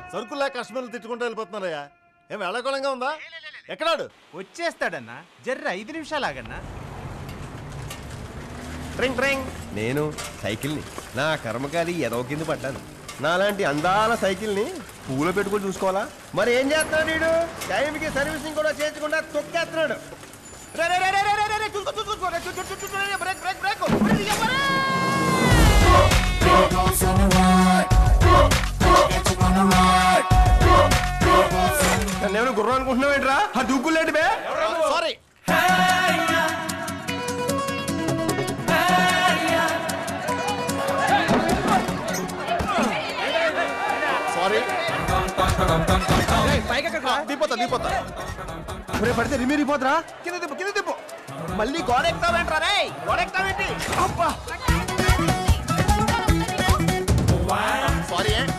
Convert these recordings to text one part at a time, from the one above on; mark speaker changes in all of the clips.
Speaker 1: సరుకుల్లా కస్టమర్లు తిట్టుకుంటూ వెళ్ళిపోతున్నారయ్యా ఏం వెళ్ళకోళంగా ఉందా ఎక్కడాడు
Speaker 2: వచ్చేస్తాడన్నా జర్ర ఐదు నిమిషాలు ఆగన్నా
Speaker 3: ట్రింగ్ ట్రింగ్ నేను సైకిల్ని నా కర్మకాలి ఎదవ కింద పడ్డాను నాలాంటి అందాల సైకిల్ని పూలో పెట్టుకొని చూసుకోవాలా మరి ఏం చేస్తున్నాడు వీడు టైంకి సర్వీసింగ్ కూడా చేయకుండా తొక్కేస్తున్నాడు రే, రే, రే, రే, రే, రే, రే, చూసుకో, చూసుకో, చూసుకో, రే, చూ, చూ, చూ, చూ, రే, బ్రేక్, బ్రేక్, బ్రేక్. ఉరి, ఎవ్వరే? నన్నేమైనా గుర్రం అనుకుంటున్నావేంట్రా ఆ దూకులేంటి బే
Speaker 1: సారీ సారీ దిపోతా దిపోతా
Speaker 3: ఒరే పడితే రిమీరిపోతురా కింద తిప్పు కింద తిప్పు మళ్ళీ గోడ ఎక్కుతావేంట్రా రే గోడ ఎక్కుతావేంటి అబ్బా
Speaker 1: సారీ ఏ?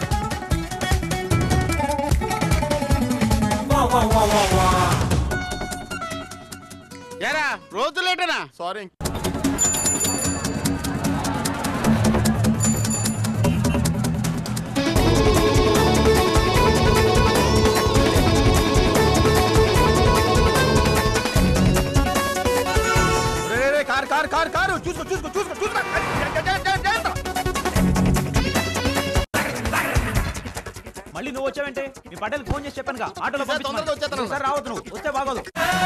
Speaker 4: ఏరా రోజు లేటనా
Speaker 1: సారీ
Speaker 3: రే, రే, రే, కారు కారు కారు కారు చూసుకో చూసుకో చూసుకో చూసుకో జా, జా, జా, జా, జా.
Speaker 2: మళ్ళీ నువ్వు వచ్చావంటే మీ పటేల్ ఫోన్ చేసి చెప్పాను ఆటోలో
Speaker 1: ఈసారి తొందరగా వచ్చేస్తాను అన్న.
Speaker 2: సార్ రావద్దు నువ్వు వస్తే బాగోదు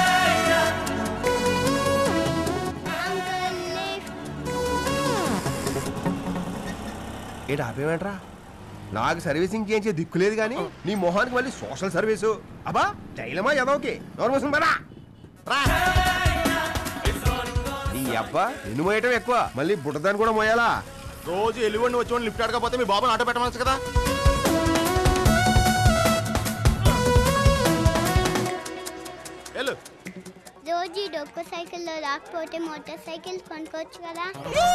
Speaker 3: ఏంటి ఆపేవేంట్రా నాకు సర్వీసింగ్ చేయించే దిక్కు లేదు కానీ నీ మొహానికి మళ్ళీ సోషల్ సర్వీసు అబ్బా జైలమా ఎదవకి నోర్మోసం పదా రా నీ అబ్బా నిన్ను మోయటం ఎక్కువ మళ్ళీ బుట్టదాన్ని కూడా మోయాలా
Speaker 1: రోజు ఎల్లువండి వచ్చి లిఫ్ట్ అడగకపోతే మీ బాబుని ఆటో పెట్టమనచ్చు కదా వెళ్ళు
Speaker 5: రోజు ఈ డొక్కు సైకిల్లో రాకపోతే మోటార్ సైకిల్ కొనుక్కోవచ్చు కదా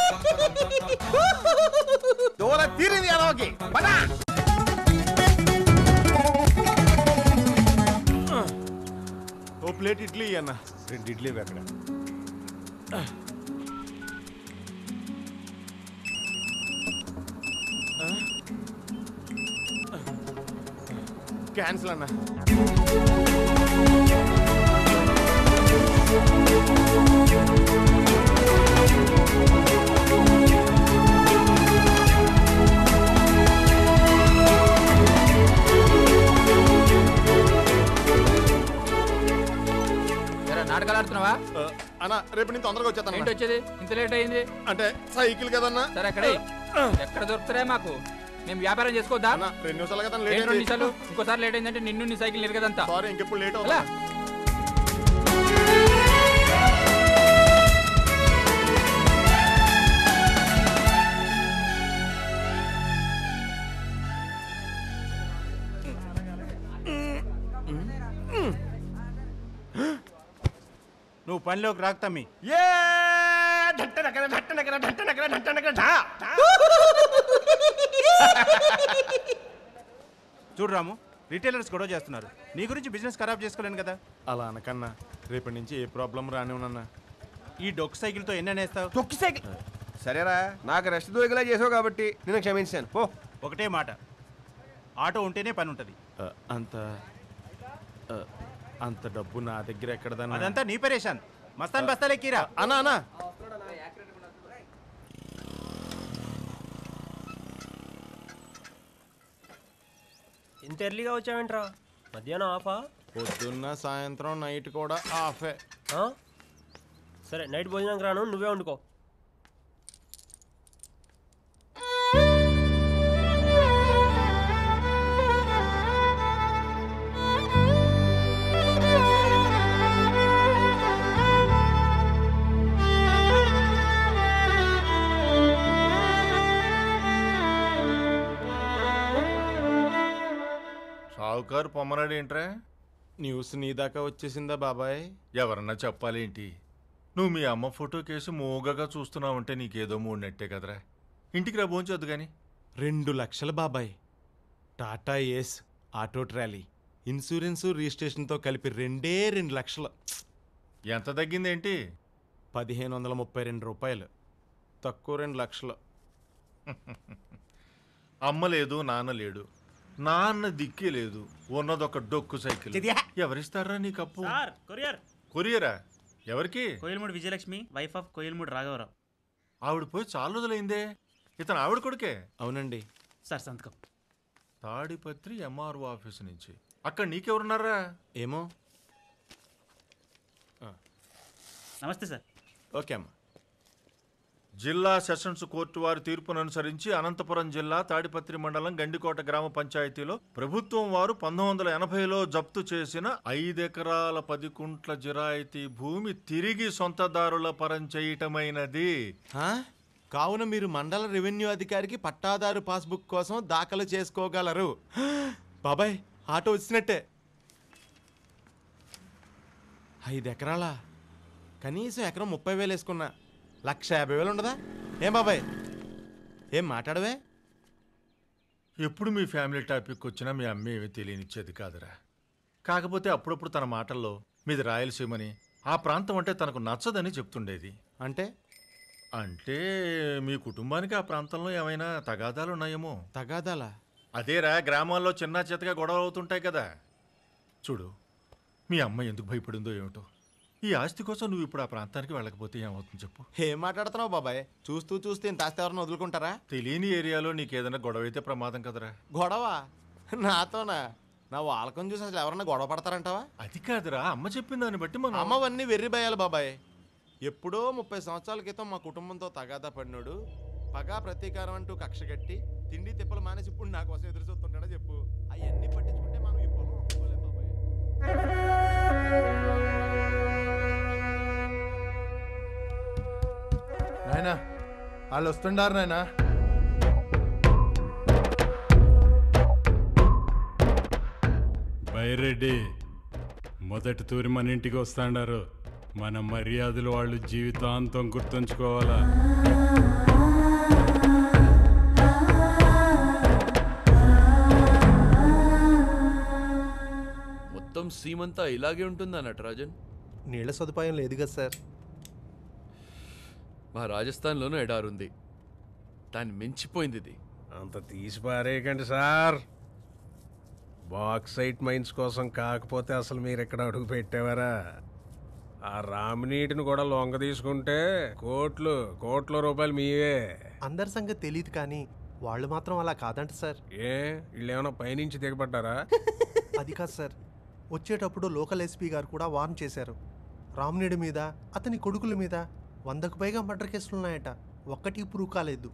Speaker 3: దూరం తీరింది ఎదవకి పదా
Speaker 1: ఓ ప్లేట్ ఇడ్లీ అన్న రెండు ఇడ్లీ ఇవి అక్కడ క్యాన్సిల్ అన్న
Speaker 6: సరే నాటకాలు ఆడుతున్నావా
Speaker 1: ఆ, అన్న రేపు నేను తొందరగా వచ్చేస్తాను
Speaker 6: ఏంటి
Speaker 1: అన్న.
Speaker 6: వచ్చేది ఇంత లేట్ అయింది
Speaker 1: అంటే సైకిల్ కదన్నా
Speaker 6: సరే అక్కడ ఎక్కడ దొరుకుతారా మాకు మేము వ్యాపారం చేసుకోవద్దా
Speaker 1: అన్న రెండు నిమిషాలు కదా
Speaker 6: ఏంటి
Speaker 1: లేట్
Speaker 6: రెండు
Speaker 1: అయింది
Speaker 6: నిమిషాలు ఇంకోసారి లేట్ అయిందంటే నిన్ను నీ సైకిల్ నిరగదంతా
Speaker 1: సారీ ఇంకెప్పుడు లేట్
Speaker 6: ఎలా
Speaker 1: అవుతా
Speaker 2: నువ్వు పనిలోకి రాక్తమ్మి
Speaker 3: ఏ ఢట్టనకర, ఢట్టనకర, ఢట్టనకర, ఢట్టనకర, ఢా, ఢా.
Speaker 2: చూడు రాము రిటైలర్స్ గొడవ చేస్తున్నారు నీ గురించి బిజినెస్ ఖరాబ్ చేసుకోలేను కదా
Speaker 1: అలా అనకన్నా రేపటి నుంచి ఏ ప్రాబ్లం రానివ్వనన్నా
Speaker 2: ఈ డొక్ సైకిల్తో ఎన్ని అనేస్తావు
Speaker 3: తొక్కి సైకిల్ సరేరా నాకు రెస్ట్ దొరికేలా చేసావు కాబట్టి నేను క్షమించాను పో
Speaker 2: ఒకటే మాట ఆటో ఉంటేనే పని ఉంటుంది
Speaker 1: ఆ, అంత ఆ, అంత డబ్బు నా దగ్గర ఎక్కడదన్నా
Speaker 2: అదంతా నీ పరేషాన్ మస్తాన్ బస్తాలు ఎక్కిరా
Speaker 1: అన్నా అన్నా
Speaker 7: ఇంత ఎర్లీగా వచ్చావేంట్రా మధ్యాహ్నం ఆఫా
Speaker 1: పొద్దున్న సాయంత్రం నైట్ కూడా ఆఫే
Speaker 7: ఆ? సరే నైట్ భోజనంకి రాను నువ్వే వండుకో
Speaker 8: షావుకారు పొమ్మనాడు ఏంట్రా
Speaker 1: న్యూస్ నీ దాకా వచ్చేసిందా బాబాయ్
Speaker 8: ఎవరన్నా చెప్పాలేంటి నువ్వు మీ అమ్మ ఫోటో కేసు మోగగా చూస్తున్నావంటే నీకేదో మూడినట్టే కదరా ఇంటికి రా భోంచొద్దు కానీ
Speaker 1: రెండు లక్షలు బాబాయ్ Tata Ace auto trolley insurance రిజిస్ట్రేషన్తో కలిపి రెండే రెండు లక్షలు
Speaker 8: ఎంత తగ్గిందేంటి
Speaker 1: పదిహేను వందల ముప్పై రెండు రూపాయలు తక్కువ రెండు లక్షలు
Speaker 8: అమ్మ లేదు నాన్న లేడు నాన్న దిక్కే లేదు ఉన్నదొక డొక్కు సైకిల్ ఎవరిస్తారా నీ కప్పు
Speaker 7: సార్ కొరియర్
Speaker 8: కొరియరా ఎవరికి
Speaker 7: కోయిల్మూడి విజయలక్ష్మి వైఫ్ ఆఫ్ కోయిల్మూడి రాఘవరావు
Speaker 8: ఆవిడ పోయి చాలా రోజులైందే ఇతను ఆవిడ కొడుకే
Speaker 1: అవునండి
Speaker 7: సార్ సంతకం
Speaker 8: తాడిపత్రి ఎంఆర్ఓ ఆఫీస్ నుంచి అక్కడ నీకెవరున్నారా
Speaker 1: ఏమో
Speaker 7: నమస్తే సార్
Speaker 1: ఓకే అమ్మా
Speaker 8: జిల్లా సెషన్స్ కోర్టు వారి తీర్పును అనుసరించి అనంతపురం జిల్లా తాడిపత్రి మండలం గండికోట గ్రామ పంచాయతీలో ప్రభుత్వం వారు పంతొమ్మిది వందల ఎనభైలో జప్తు చేసిన ఐదెకరాల పది కుంట్ల జిరాయితీ భూమి తిరిగి సొంతదారుల పరం చేయటమైనది
Speaker 1: హా? కావున మీరు మండల రెవెన్యూ అధికారికి పట్టాదారు పాస్బుక్ కోసం దాఖలు చేసుకోగలరు బాబాయ్ ఆటో వచ్చినట్టే ఐదు ఎకరాలా కనీసం ఎకరం ముప్పై వేలు వేసుకున్నా లక్ష యాభై వేలు ఉండదా ఏం బాబాయ్ ఏం మాట్లాడవే
Speaker 8: ఎప్పుడు మీ ఫ్యామిలీ టాపిక్ వచ్చినా మీ అమ్మ ఏమీ తెలియనిచ్చేది కాదురా కాకపోతే అప్పుడప్పుడు తన మాటల్లో మీది రాయలసీమని ఆ ప్రాంతం అంటే తనకు నచ్చదని చెప్తుండేది
Speaker 1: అంటే
Speaker 8: అంటే మీ కుటుంబానికి ఆ ప్రాంతంలో ఏమైనా తగాదాలు ఉన్నాయేమో
Speaker 1: తగాదాలా
Speaker 8: అదేరా గ్రామాల్లో చిన్న చితగా గొడవలు అవుతుంటాయి కదా చూడు మీ అమ్మ ఎందుకు భయపడిందో ఏమిటో ఈ ఆస్తి కోసం నువ్వు ఇప్పుడు ఆ ప్రాంతానికి వెళ్ళకపోతే ఏమవుతుంది చెప్పు
Speaker 1: ఏం మాట్లాడుతున్నావు బాబాయ్ చూస్తూ చూస్తూ ఇంత ఆస్తి ఎవరిని వదులుకుంటారా
Speaker 8: తెలియని ఏరియాలో నీకేదైనా గొడవ అయితే ప్రమాదం కదరా
Speaker 1: గొడవ నాతోనా నా వాళ్ళకం చూసి అసలు ఎవరన్నా గొడవ పడతారంటావా
Speaker 8: అది కాదురా అమ్మ చెప్పిన దాన్ని బట్టి మనం
Speaker 1: అమ్మవన్నీ వెర్రి భయాలు బాబాయ్ ఎప్పుడో ముప్పై సంవత్సరాల క్రితం మా కుటుంబంతో తగాదా పడినాడు పగా ప్రతీకారం అంటూ కక్ష కట్టి తిండి తిప్పలు మానేసి ఇప్పుడు నా కోసం ఎదురు చూస్తుంటాడా చెప్పు అవన్నీ పట్టించుకుంటే మనం ఈ పొలం అమ్ముకోలేం బాబాయ్
Speaker 9: నాయనా వాళ్ళు వస్తుండారు నాయనా
Speaker 10: బైరెడ్డి మొదటి తూరి మన ఇంటికి వస్తాండారు మన మర్యాదలు వాళ్ళు జీవితాంతం గుర్తుంచుకోవాలా
Speaker 11: మొత్తం సీమంతా ఇలాగే ఉంటుందా నటరాజన్
Speaker 9: నీళ్ళ సదుపాయం లేదు కదా సార్
Speaker 11: మా రాజస్థాన్లోనూ ఎడారుంది దాన్ని మించిపోయింది ఇది
Speaker 12: అంత తీసి పారేయకండి సార్ బాక్సైట్ మైన్స్ కోసం కాకపోతే అసలు మీరు ఇక్కడ అడుగు పెట్టేవారా ఆ రామినీటిని కూడా లొంగ తీసుకుంటే కోట్లు కోట్ల రూపాయలు మీవే
Speaker 9: అందరి సంగతి తెలియదు కానీ వాళ్ళు మాత్రం అలా కాదంట సార్
Speaker 12: ఏ వీళ్ళు ఏమైనా పైనుంచి దిగబడ్డారా
Speaker 9: అది కాదు సార్ వచ్చేటప్పుడు లోకల్ ఎస్పీ గారు కూడా వార్న్ చేశారు రామునిడి మీద అతని కొడుకుల మీద వందకు పైగా మర్డర్ కేసులు ఉన్నాయట ఒక్కటి ప్రూవ్ కాలేదు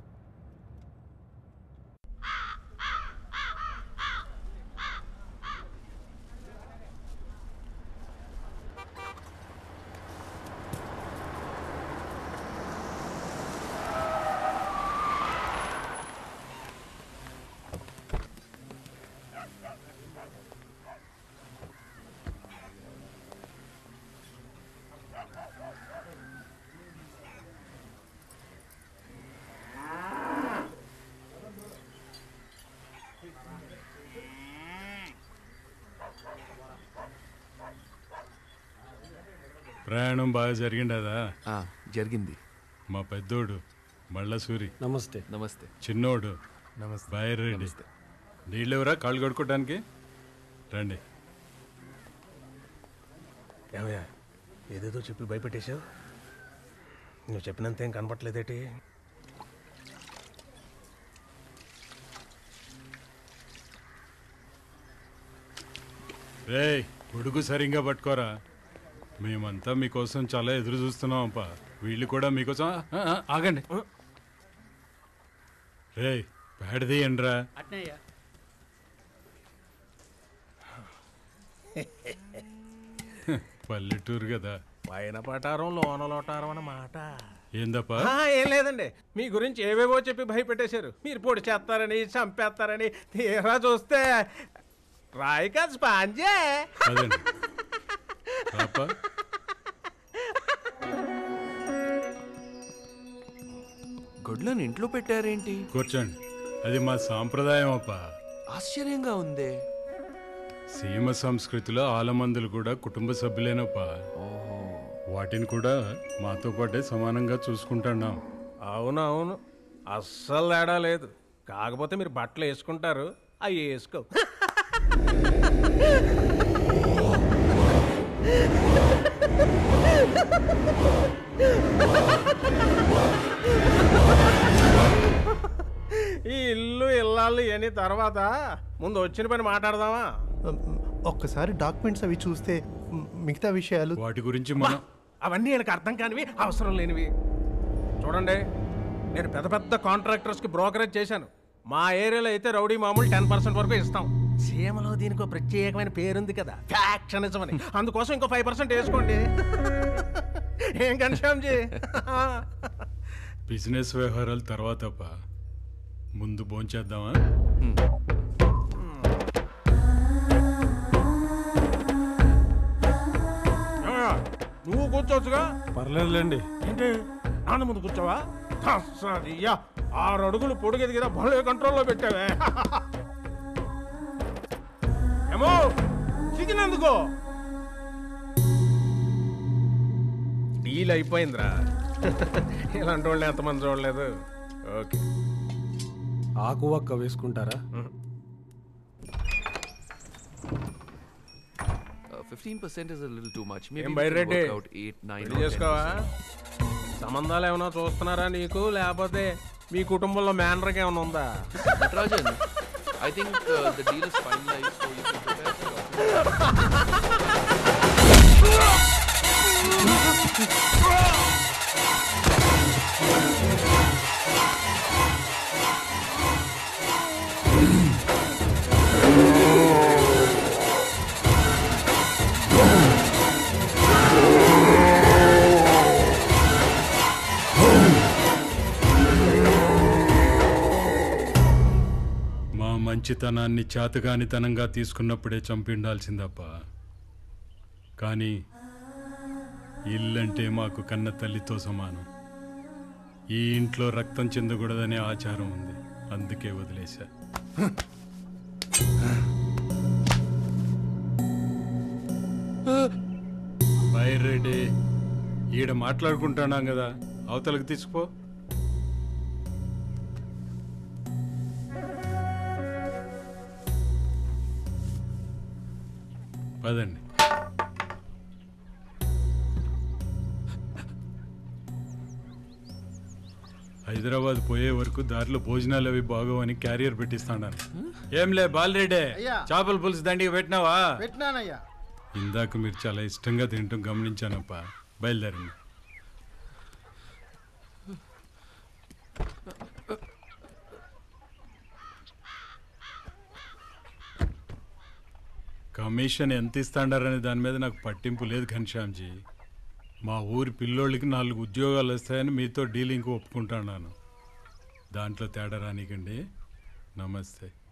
Speaker 10: ప్రయాణం బాగా జరిగిండదా
Speaker 11: ఆ, జరిగింది
Speaker 10: మా పెద్దోడు మళ్ళసూరి
Speaker 12: నమస్తే
Speaker 11: నమస్తే
Speaker 10: చిన్నోడు నమస్తే బైరెడ్డి నీళ్ళెవరా కాళ్ళు కడుక్కోవడానికి రండి
Speaker 12: ఏమయ్యా ఏదేదో చెప్పి భయపెట్టేశావు నువ్వు చెప్పినంత ఏం కనపట్లేదేటి
Speaker 10: రేయ్ గొడుగు సరిగ్గా పట్టుకోరా మేమంతా మీకోసం చాలా ఎదురు చూస్తున్నాం అప్ప వీళ్ళు కూడా మీకోసం ఆ, ఆ, ఆగండి రేయ్ పేడదీయండిరా
Speaker 7: అట్నే అయ్యా
Speaker 10: పల్లెటూరు కదా
Speaker 12: పైన పటారం లోన లోటారం అన్నమాట
Speaker 10: ఏందప్పా
Speaker 12: ఆ, ఏం లేదండి మీ గురించి ఏవేవో చెప్పి భయపెట్టేశారు మీరు పొడి చేస్తారని చంపేస్తారని తీరా చూస్తే రాయి కాదు స్పాంజే
Speaker 10: అదండి రాపా
Speaker 11: గొడ్లను ఇంట్లో పెట్టారేంటి
Speaker 10: కూర్చోండి అది మా సాంప్రదాయం అప్ప
Speaker 11: ఆశ్చర్యంగా ఉందే
Speaker 10: సీమ సంస్కృతిలో ఆలమందులు కూడా కుటుంబ సభ్యులేనప్ప వాటిని కూడా మాతో పాటే సమానంగా చూసుకుంటున్నాం
Speaker 12: అవును అవును అస్సలు తేడా లేదు కాకపోతే మీరు బట్టలు వేసుకుంటారు అవి వేసుకో ఈ ఇల్లు ఇల్లాళ్ళు ఇవన్నీ తర్వాత ముందు వచ్చిన పని మాట్లాడదామా
Speaker 9: ఒక్కసారి డాక్యుమెంట్స్ అవి చూస్తే మ్, మిగతా విషయాలు
Speaker 10: వాటి గురించి మనం
Speaker 12: అవన్నీ వీళ్ళకి అర్థం కానివి అవసరం లేనివి చూడండి నేను పెద్ద పెద్ద కాంట్రాక్టర్స్కి బ్రోకరేజ్ చేశాను మా ఏరియాలో అయితే రౌడీ మామూలు టెన్ పర్సెంట్ వరకు ఇస్తాం సీమలో దీనికి ఒక ప్రత్యేకమైన పేరుంది కదా ఫ్యాక్షనిజం అని అందుకోసం ఇంకో ఫైవ్ పర్సెంట్ వేసుకోండి ఏం కన్షాంజీ
Speaker 10: బిజినెస్ వ్యవహారాలు తర్వాత అప్ప. ముందు భోంచేద్దామా
Speaker 12: నువ్వు కూర్చోవచ్చుగా
Speaker 10: పర్లేదులేండి
Speaker 12: ఏంటి నాన్న ముందు కూర్చోవా అయ్యా ఆరు అడుగులు పొడిగేది కదా భలే కంట్రోల్లో పెట్టావే ఏమో చికెన్ ఎందుకో డీల్ అయిపోయిందిరా ఇలాంటి వాళ్ళని ఎంతమంది చూడలేదు ఓకే
Speaker 7: ఆకు ఒక్క వేసుకుంటారా
Speaker 11: fifteen percent is little too much
Speaker 12: ఏం బయరెడ్డి
Speaker 11: ఎయిట్ నైన్
Speaker 12: పెళ్లి చేసుకోవా సంబంధాలు ఏమైనా చూస్తున్నారా నీకు లేకపోతే మీ కుటుంబంలో మేనర్కి ఏమైనా ఉందా
Speaker 11: Natarajan I think the deal is finalise so you can prepare
Speaker 10: మా మంచితనాన్ని చేతగానితనంగా తీసుకున్నప్పుడే చంపిండాల్సిందప్ప కానీ ఇల్లంటే మాకు కన్న తల్లితో సమానం ఈ ఇంట్లో రక్తం చెందకూడదనే ఆచారం ఉంది అందుకే వదిలేశా బైరెడ్డి ఈడ మాట్లాడుకుంటున్నాం కదా అవతలకు తీసుకుపో పదండి హైదరాబాద్ పోయే వరకు దారిలో భోజనాలు అవి బాగోవని క్యారియర్ పెట్టిస్తాను ఏంలే బాలరెడ్డే
Speaker 13: అయ్యా.
Speaker 10: చేపల పులుసు దండిగా పెట్టినావా
Speaker 13: పెట్టినానయ్యా
Speaker 10: ఇందాక మీరు చాలా ఇష్టంగా తింటాం గమనించానప్ప బయలుదేరండి కమిషన్ ఎంత ఇస్తాడారనే దాని మీద నాకు పట్టింపు లేదు ఘనశ్యామ్జీ మా ఊరి పిల్లోళ్ళకి నాలుగు ఉద్యోగాలు వస్తాయని మీతో డీలింగ్ ఒప్పుకుంటున్నాను దాంట్లో తేడా రానికండి నమస్తే